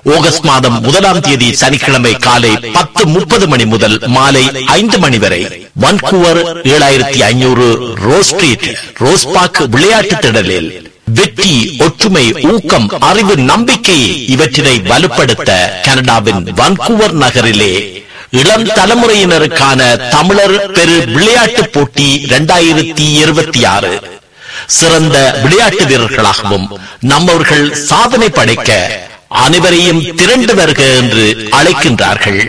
August மாதம் முதலாம் தேதி சனிக்கிழமை காலை பத்து முப்பது மணி முதல் மாலை ஐந்து மணி வரை வன்கூவர் ஏழாயிரத்தி ஐநூறு ரோஸ் ஸ்ட்ரீட் ரோஸ் பார்க் விளையாட்டு திடலில் வெற்றி ஒற்றுமை ஊக்கம் அறிவு நம்பிக்கை இவற்றினை வலுப்படுத்த கனடாவின் வன்கூவர் நகரிலே இளம் தலைமுறையினருக்கான தமிழர் பெரு விளையாட்டுப் போட்டி இரண்டாயிரத்தி இருபத்தி ஆறு சிறந்த விளையாட்டு வீரர்களாகவும் நம்மவர்கள் சாதனை படைக்க அனைவரையும் திரண்டு வருக என்று அழைக்கின்றார்கள்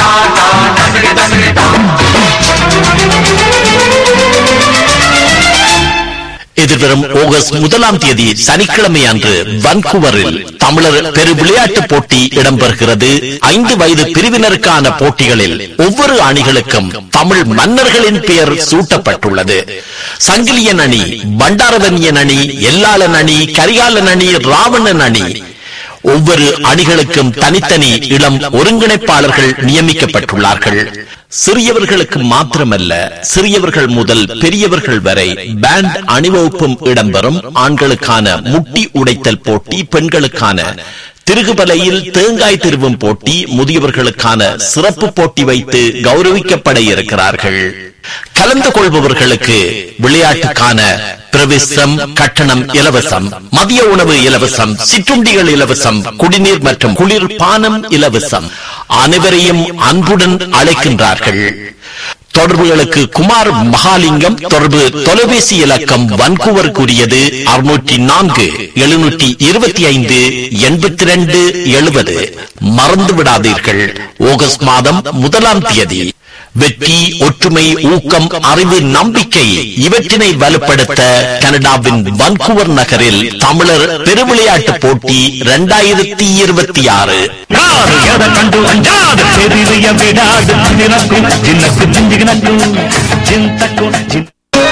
எதிர்வரும் ஆகஸ்ட் முதலாம் தேதி சனிக்கிழமை அன்று வன்கூவரில் தமிழர் பெரு விளையாட்டுப் போட்டி இடம்பெறுகிறது ஐந்து வயது பிரிவினருக்கான போட்டிகளில் ஒவ்வொரு அணிகளுக்கும் தமிழ் மன்னர்களின் பெயர் சூட்டப்பட்டுள்ளது சங்கிலியன் அணி பண்டாரவன்யன் அணி எல்லாளன் அணி கரிகாலன் அணி ராவணன் அணி ஒவ்வொரு அணிகளுக்கும் தனித்தனி இளம் ஒருங்கிணைப்பாளர்கள் நியமிக்கப்பட்டுள்ளார்கள் சிறியவர்களுக்கு மாத்திரமல்ல சிறியவர்கள் முதல் பெரியவர்கள் வரை பேண்ட் அணிவகுப்பும் இடம்பெறும் ஆண்களுக்கான முட்டி உடைத்தல் போட்டி பெண்களுக்கான திருகுபலையில் தேங்காய் திருவும் போட்டி முதியவர்களுக்கான சிறப்பு போட்டி வைத்து கௌரவிக்கப்பட இருக்கிறார்கள் கலந்து கொள்பவர்களுக்கு விளையாட்டுக்கான பிரவிசம் கட்டணம் இலவசம் மதிய உணவு இலவசம் சிற்றுண்டிகள் இலவசம் குடிநீர் மற்றும் குளிர் பானம் இலவசம் அனைவரையும் அன்புடன் அழைக்கின்றார்கள் தொடர்புகளுக்கு குமார் மகாலிங்கம் தொடர்பு தொலைபேசி இலக்கம் வன்கூவருக்குரியது அறுநூற்றி நான்கு எழுநூற்றி இருபத்தி ஐந்து எண்பத்தி ரெண்டு எழுபது மறந்து விடாதீர்கள் ஆகஸ்ட் மாதம் முதலாம் தேதி வெற்றி ஒற்றுமை ஊக்கம் அறிவு நம்பிக்கை இவற்றினை வலுப்படுத்த கனடாவின் வன்கூவர் நகரில் தமிழர் பெருவிளையாட்டு போட்டி இரண்டாயிரத்தி இருபத்தி ஆறு யாரு எதை கண்டு அஞ்சாது பெரிய விடாது நினக்கும் சின்னக்கு சிஞ்சினக்கு சிந்தக்கும் சின்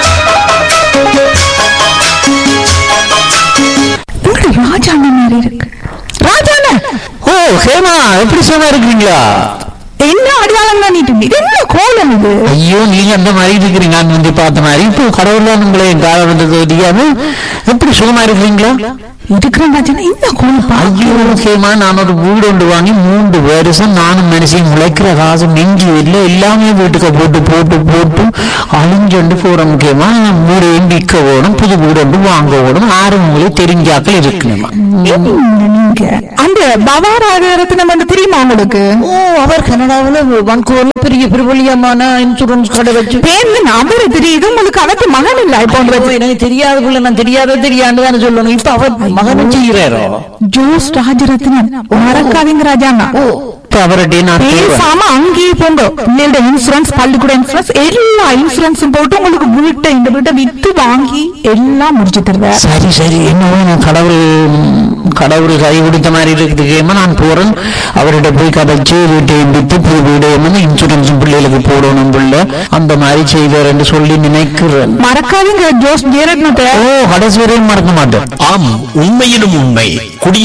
ஒரு ராஜாண்ண மாதிரி இருக்கு ராஜாண்ண ஓ ஹேமா எப்படி சும்மா இருக்கிறீங்களா என்ன அடையாளம் பண்ணிட்டு இது என்ன கோலம் இது ஐயோ நீங்க அந்த மாதிரி இருக்கிறீங்க நான் வந்து பார்த்த மாதிரி இப்போ கடவுள்ல உங்களை கால வந்தது தெரியாம எப்படி சுகமா இருக்கிறீங்களா இருக்கிறேன் ராஜாண்ணா என்ன கோலம் பா ஐயோ ஹேமா நான் ஒரு வீடு ஒன்று வாங்கி மூன்று வருஷம் நானும் மனுஷன் முளைக்கிற காசு நெஞ்சு இல்லை எல்லாமே வீட்டுக்கு போட்டு போட்டு போட்டு அழிஞ்சொண்டு போற முக்கியமா வீடு விற்க ஓடும் புது வீடு ஒன்று வாங்க ஓடும் ஆறு மூலை தெரிஞ்சாக்கள் இருக்கணுமா என்ன நீங்க அந்த பவாராகரத்தினம் வந்து தெரியுமா உங்களுக்கு ஓ அவர் கனடாவில் வன்கூர்ல பெரிய பிரபலியமான இன்சூரன்ஸ் கடை வச்சு பேர்ல நம்பர் தெரியுது உங்களுக்கு அவத்து மகன் இல்ல இப்போ ஐயோ, எனக்கு தெரியாத புள்ள நான் தெரியாத தெரியாண்டு தானே சொல்லணும் இப்ப அவர் மகனும் செய்கிறாரோ ஜோஸ் ராஜரத்னம் மறக்காதீங்க ராஜாண்ணா இப்ப அவர்கிட்ட நான் கேட்பேன். பேசாம அங்கேயே போங்க பிள்ளையோட இன்சூரன்ஸ் பள்ளிக்கூட இன்சூரன்ஸ் எல்லா இன்சூரன்ஸும் போட்டு உங்களுக்கு வீட்டை இந்த வீட்டை வித்து வாங்கி எல்லாம் முடிச்சு தருவேன் சரி சரி என்னவோ நான் கடவுள் கடவுள் கை கொடுத்த மாதிரி இருக்குதுக்கேமா நான் போறேன் அவர்கிட்ட போய் கதைச்சு வீட்டை வித்து புது வீடு என்னமோ இன்சூரன்ஸ் பிள்ளைகளுக்கு போடணும் பிள்ளை அந்த மாதிரி செய்வார் என்று சொல்லி நினைக்கிறேன் மறக்காதீங்க ஜோஸ் ஜெயரத்னத்தை ஓ கடைசி வரையும் மறக்க மாட்டேன் ஆம் உண்மையிலும் உண்மை குடி